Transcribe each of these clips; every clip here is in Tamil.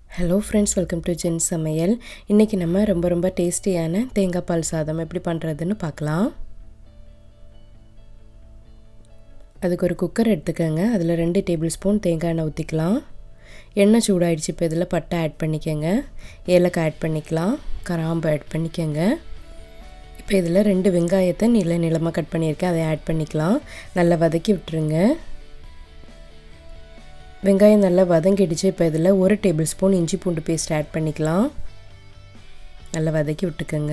hello friends welcome to Jen சமையல் இன்றைக்கி நம்ம ரொம்ப ரொம்ப டேஸ்டியான தேங்காய் பால் சாதம் எப்படி பண்ணுறதுன்னு பார்க்கலாம் அதுக்கு ஒரு குக்கர் எடுத்துக்கோங்க அதில் ரெண்டு டேபிள் ஸ்பூன் தேங்காய் எண்ணெய் ஊற்றிக்கலாம் எண்ணெய் சூடாயிடுச்சு இப்போ இதில் பட்டை ஆட் பண்ணிக்கோங்க ஏலக்காய் ஆட் பண்ணிக்கலாம் கராம்பு ஆட் பண்ணிக்கோங்க இப்போ இதில் ரெண்டு வெங்காயத்தை நில நிலமாக கட் பண்ணியிருக்கேன் அதை ஆட் பண்ணிக்கலாம் நல்லா வதக்கி விட்டுருங்க வெங்காயம் நல்லா வதங்கிடுச்சு இப்போ இதில் ஒரு டேபிள் ஸ்பூன் இஞ்சி பூண்டு பேஸ்ட் ஆட் பண்ணிக்கலாம் நல்லா வதக்கி விட்டுக்கோங்க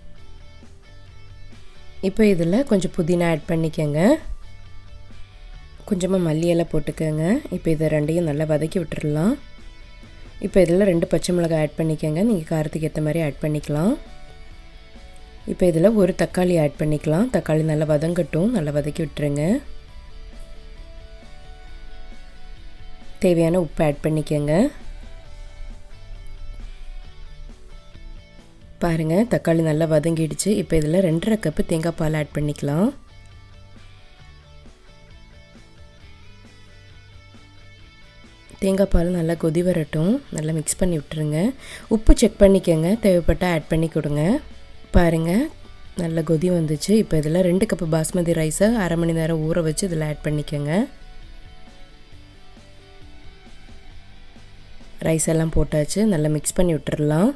இப்போ இதில் கொஞ்சம் புதினா ஆட் பண்ணிக்கோங்க கொஞ்சமாக மல்லி எல்லாம் போட்டுக்கோங்க இப்போ இதை ரெண்டையும் நல்லா வதக்கி விட்டுடலாம் இப்போ இதில் ரெண்டு பச்சை மிளகாய் ஆட் பண்ணிக்கோங்க நீங்கள் காரத்துக்கு ஏற்ற மாதிரி ஆட் பண்ணிக்கலாம் இப்போ இதில் ஒரு தக்காளி ஆட் பண்ணிக்கலாம் தக்காளி நல்லா வதங்கட்டும் நல்லா வதக்கி விட்டுருங்க தேவையான உப்பு ஆட் பண்ணிக்கோங்க பாருங்கள் தக்காளி நல்லா வதங்கிடுச்சு இப்போ இதில் ரெண்டரை கப்பு தேங்காய் பால் ஆட் பண்ணிக்கலாம் தேங்காய் பால் நல்லா கொதி வரட்டும் நல்லா மிக்ஸ் பண்ணி விட்டுருங்க உப்பு செக் பண்ணிக்கோங்க தேவைப்பட்டால் ஆட் பண்ணி கொடுங்க பாருங்கள் நல்ல கொதி வந்துச்சு இப்போ இதில் ரெண்டு கப்பு பாஸ்மதி ரைஸை அரை மணி நேரம் ஊற வச்சு இதில் ஆட் பண்ணிக்கோங்க ரைஸ் எல்லாம் போட்டாச்சு நல்லா மிக்ஸ் பண்ணி விட்டுறலாம்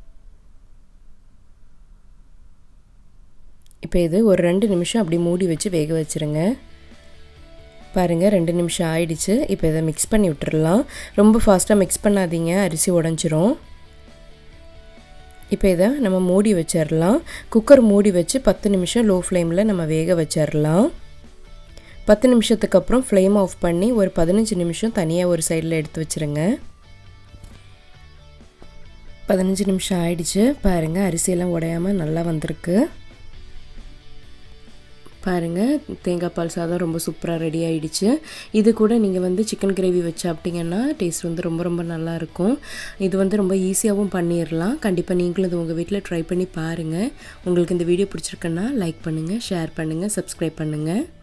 இப்போ இது ஒரு ரெண்டு நிமிஷம் அப்படி மூடி வச்சு வேக வச்சுருங்க பாருங்கள் ரெண்டு நிமிஷம் ஆயிடுச்சு இப்போ இதை மிக்ஸ் பண்ணி விட்டுறலாம் ரொம்ப ஃபாஸ்ட்டாக மிக்ஸ் பண்ணாதீங்க அரிசி உடஞ்சிரும் இப்போ இதை நம்ம மூடி வச்சிடலாம் குக்கர் மூடி வச்சு பத்து நிமிஷம் லோ ஃப்ளேமில் நம்ம வேக வச்சிடலாம் பத்து நிமிஷத்துக்கு அப்புறம் ஃப்ளேம் ஆஃப் பண்ணி ஒரு பதினஞ்சு நிமிஷம் தனியாக ஒரு சைடில் எடுத்து வச்சுருங்க பதினஞ்சு நிமிஷம் ஆயிடுச்சு பாருங்கள் அரிசியெல்லாம் உடையாமல் நல்லா வந்திருக்கு பாருங்கள் தேங்காய் பால் சாதம் ரொம்ப சூப்பராக ரெடி ஆகிடுச்சு இது கூட நீங்கள் வந்து சிக்கன் கிரேவி வச்சு சாப்பிட்டீங்கன்னா டேஸ்ட் வந்து ரொம்ப ரொம்ப நல்லாயிருக்கும் இது வந்து ரொம்ப ஈஸியாகவும் பண்ணிடலாம் கண்டிப்பாக நீங்களும் இது உங்கள் வீட்டில் ட்ரை பண்ணி பாருங்கள் உங்களுக்கு இந்த வீடியோ பிடிச்சிருக்குன்னா லைக் பண்ணுங்கள் ஷேர் பண்ணுங்கள் சப்ஸ்கிரைப் பண்ணுங்கள்